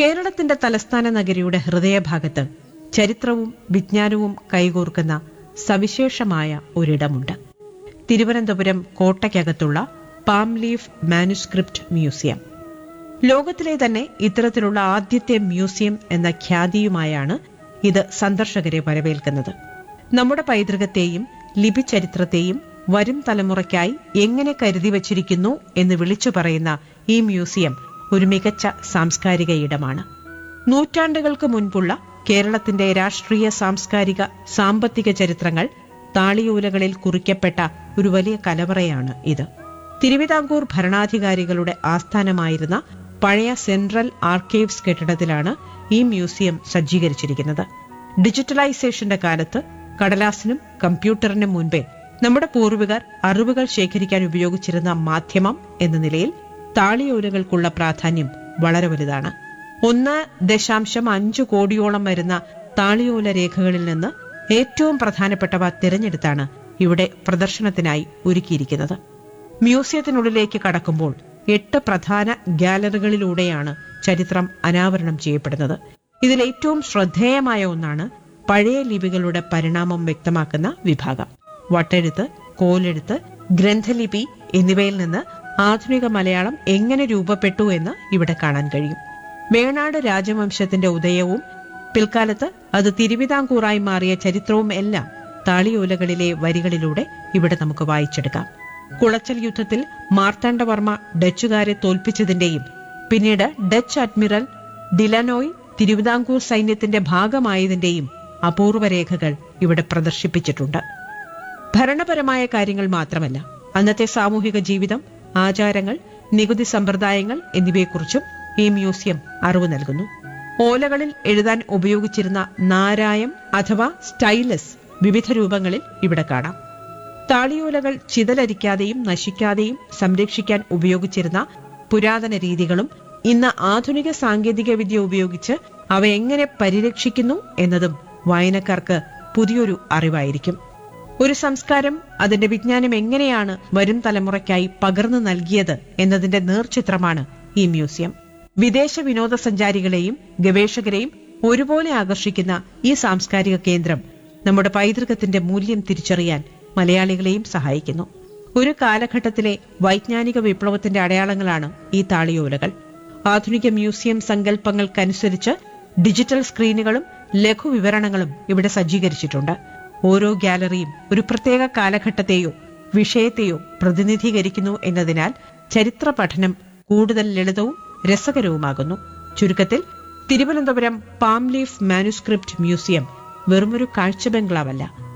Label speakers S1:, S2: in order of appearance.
S1: കേരളത്തിന്റെ തലസ്ഥാന നഗരിയുടെ ഹൃദയഭാഗത്ത് ചരിത്രവും വിജ്ഞാനവും കൈകോർക്കുന്ന സവിശേഷമായ ഒരിടമുണ്ട് തിരുവനന്തപുരം കോട്ടയ്ക്കകത്തുള്ള പാം ലീഫ് മാനുസ്ക്രിപ്റ്റ് മ്യൂസിയം ലോകത്തിലെ തന്നെ ഇത്തരത്തിലുള്ള ആദ്യത്തെ മ്യൂസിയം എന്ന ഖ്യാതിയുമായാണ് ഇത് സന്ദർശകരെ വരവേൽക്കുന്നത് നമ്മുടെ പൈതൃകത്തെയും ലിപിചരിത്രത്തെയും വരും തലമുറയ്ക്കായി എങ്ങനെ കരുതി വച്ചിരിക്കുന്നു എന്ന് വിളിച്ചു പറയുന്ന ഈ മ്യൂസിയം ഒരു മികച്ച സാംസ്കാരിക ഇടമാണ് നൂറ്റാണ്ടുകൾക്ക് മുൻപുള്ള കേരളത്തിന്റെ രാഷ്ട്രീയ സാംസ്കാരിക സാമ്പത്തിക ചരിത്രങ്ങൾ താളിയോലകളിൽ കുറിക്കപ്പെട്ട ഒരു വലിയ കലവറയാണ് ഇത് തിരുവിതാംകൂർ ഭരണാധികാരികളുടെ ആസ്ഥാനമായിരുന്ന പഴയ സെൻട്രൽ ആർക്കൈവ്സ് കെട്ടിടത്തിലാണ് ഈ മ്യൂസിയം സജ്ജീകരിച്ചിരിക്കുന്നത് ഡിജിറ്റലൈസേഷന്റെ കാലത്ത് കടലാസിനും കമ്പ്യൂട്ടറിനും മുൻപേ നമ്മുടെ പൂർവികർ അറിവുകൾ ശേഖരിക്കാൻ ഉപയോഗിച്ചിരുന്ന മാധ്യമം എന്ന നിലയിൽ താളിയോലകൾക്കുള്ള പ്രാധാന്യം വളരെ വലുതാണ് ഒന്ന് ദശാംശം അഞ്ച് കോടിയോളം വരുന്ന താളിയോല രേഖകളിൽ നിന്ന് ഏറ്റവും പ്രധാനപ്പെട്ടവ തിരഞ്ഞെടുത്താണ് ഇവിടെ പ്രദർശനത്തിനായി ഒരുക്കിയിരിക്കുന്നത് മ്യൂസിയത്തിനുള്ളിലേക്ക് കടക്കുമ്പോൾ എട്ട് പ്രധാന ഗാലറികളിലൂടെയാണ് ചരിത്രം അനാവരണം ചെയ്യപ്പെടുന്നത് ഇതിൽ ഏറ്റവും ശ്രദ്ധേയമായ ഒന്നാണ് പഴയ ലിപികളുടെ പരിണാമം വ്യക്തമാക്കുന്ന വിഭാഗം വട്ടെഴുത്ത് കോലെഴുത്ത് ഗ്രന്ഥലിപി എന്നിവയിൽ നിന്ന് ആധുനിക മലയാളം എങ്ങനെ രൂപപ്പെട്ടു എന്ന് ഇവിടെ കാണാൻ കഴിയും വേണാട് രാജവംശത്തിന്റെ ഉദയവും പിൽക്കാലത്ത് അത് തിരുവിതാംകൂറായി മാറിയ ചരിത്രവും എല്ലാം താളിയോലകളിലെ വരികളിലൂടെ ഇവിടെ നമുക്ക് വായിച്ചെടുക്കാം കുളച്ചൽ യുദ്ധത്തിൽ മാർത്താണ്ഡവർമ്മ ഡച്ചുകാരെ തോൽപ്പിച്ചതിന്റെയും പിന്നീട് ഡച്ച് അഡ്മിറൽ ഡിലനോയ് തിരുവിതാംകൂർ സൈന്യത്തിന്റെ ഭാഗമായതിന്റെയും അപൂർവ രേഖകൾ ഇവിടെ പ്രദർശിപ്പിച്ചിട്ടുണ്ട് ഭരണപരമായ കാര്യങ്ങൾ മാത്രമല്ല അന്നത്തെ സാമൂഹിക ജീവിതം ആചാരങ്ങൾ നികുതി സമ്പ്രദായങ്ങൾ എന്നിവയെക്കുറിച്ചും ഈ മ്യൂസിയം അറിവ് നൽകുന്നു ഓലകളിൽ എഴുതാൻ ഉപയോഗിച്ചിരുന്ന നാരായം അഥവാ സ്റ്റൈലസ് വിവിധ രൂപങ്ങളിൽ ഇവിടെ കാണാം താളിയോലകൾ ചിതലരിക്കാതെയും നശിക്കാതെയും സംരക്ഷിക്കാൻ ഉപയോഗിച്ചിരുന്ന പുരാതന രീതികളും ഇന്ന് ആധുനിക സാങ്കേതിക വിദ്യ ഉപയോഗിച്ച് അവ എങ്ങനെ പരിരക്ഷിക്കുന്നു എന്നതും വായനക്കാർക്ക് പുതിയൊരു അറിവായിരിക്കും ഒരു സംസ്കാരം അതിന്റെ വിജ്ഞാനം എങ്ങനെയാണ് വരും തലമുറയ്ക്കായി പകർന്നു നൽകിയത് എന്നതിന്റെ നേർചിത്രമാണ് ഈ മ്യൂസിയം വിദേശ വിനോദസഞ്ചാരികളെയും ഗവേഷകരെയും ഒരുപോലെ ആകർഷിക്കുന്ന ഈ സാംസ്കാരിക കേന്ദ്രം നമ്മുടെ പൈതൃകത്തിന്റെ മൂല്യം തിരിച്ചറിയാൻ മലയാളികളെയും സഹായിക്കുന്നു ഒരു കാലഘട്ടത്തിലെ വൈജ്ഞാനിക വിപ്ലവത്തിന്റെ അടയാളങ്ങളാണ് ഈ താളിയോലകൾ ആധുനിക മ്യൂസിയം സങ്കല്പങ്ങൾക്കനുസരിച്ച് ഡിജിറ്റൽ സ്ക്രീനുകളും ലഘുവിവരണങ്ങളും ഇവിടെ സജ്ജീകരിച്ചിട്ടുണ്ട് ഓരോ ഗാലറിയും ഒരു പ്രത്യേക കാലഘട്ടത്തെയോ വിഷയത്തെയോ പ്രതിനിധീകരിക്കുന്നു എന്നതിനാൽ ചരിത്ര പഠനം കൂടുതൽ ലളിതവും രസകരവുമാകുന്നു ചുരുക്കത്തിൽ Thiruvananthapuram palm leaf manuscript museum വെറുമൊരു കാഴ്ച ബംഗ്ലാവല്ല